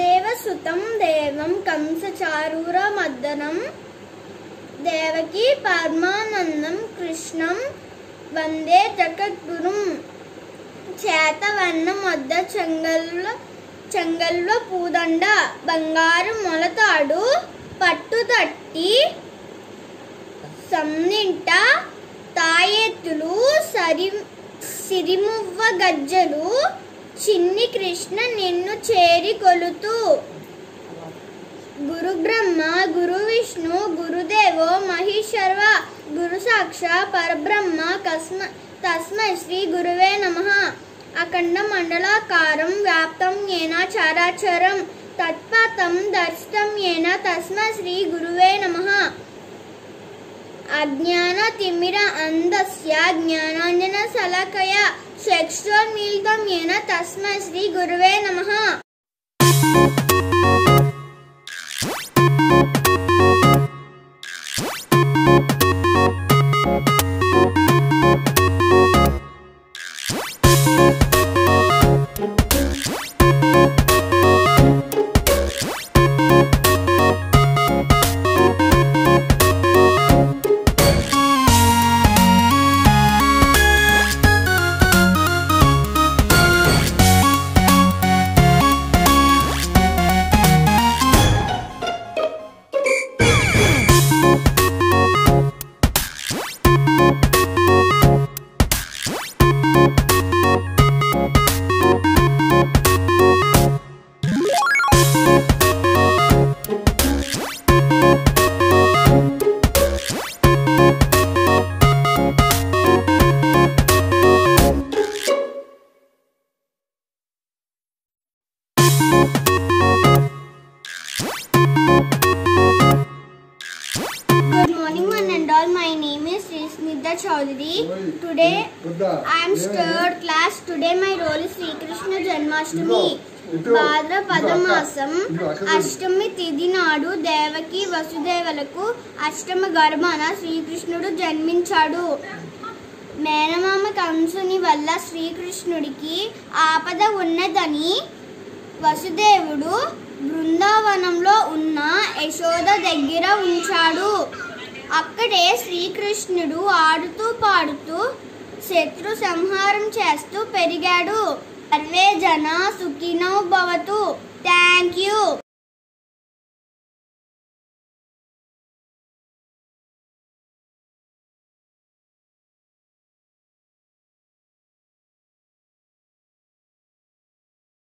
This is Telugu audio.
వసుదేవసుతం దేవం కంసచారూర మర్దనం దేవకి పరమానందం కృష్ణం వందే జగద్గురుం చేతవన్నం వద్ద చెంగల్వ చెంగల్వ పూదండ బంగారు మొలతాడు పట్టుతట్టి సమ్నింట తాయెత్తులు సరి సిరిమువ్వ గజ్జలు చిన్ని కృష్ణ నిన్ను చేరి కొలుతూ గురు బ్రహ్మ గురు విష్ణు గురుదేవో మహేశ్వర గురు సాక్ష పరబ్రహ్మ కస్మ తస్మై శ్రీ గురువే నమ అఖండ మండలాకారం వ్యాప్తం ఏన చారాచరం తత్పాతం దర్శితం ఏన తస్మై శ్రీ గురువే నమ అజ్ఞాన తిమిర అందస్య జ్ఞానాంజన శలకయ చక్షుర్మీలితం ఏన తస్మై శ్రీ గురువే నమః Good morning, one and all. My name is Sri Smita Chaudhary. Today, I am third class. Today, my role is Sri Krishna Janmashtami. భాద్రపద మాసం అష్టమి తిథి నాడు దేవకి వసుదేవులకు అష్టమ గర్భాన శ్రీకృష్ణుడు జన్మించాడు మేనమామ కంసుని వల్ల శ్రీకృష్ణుడికి ఆపద ఉన్నదని వసుదేవుడు బృందావనంలో ఉన్న యశోద దగ్గర ఉంచాడు అక్కడే శ్రీకృష్ణుడు ఆడుతూ పాడుతూ శత్రు సంహారం చేస్తూ పెరిగాడు సర్వే జన సుఖినో భవతు థ్యాంక్ యూ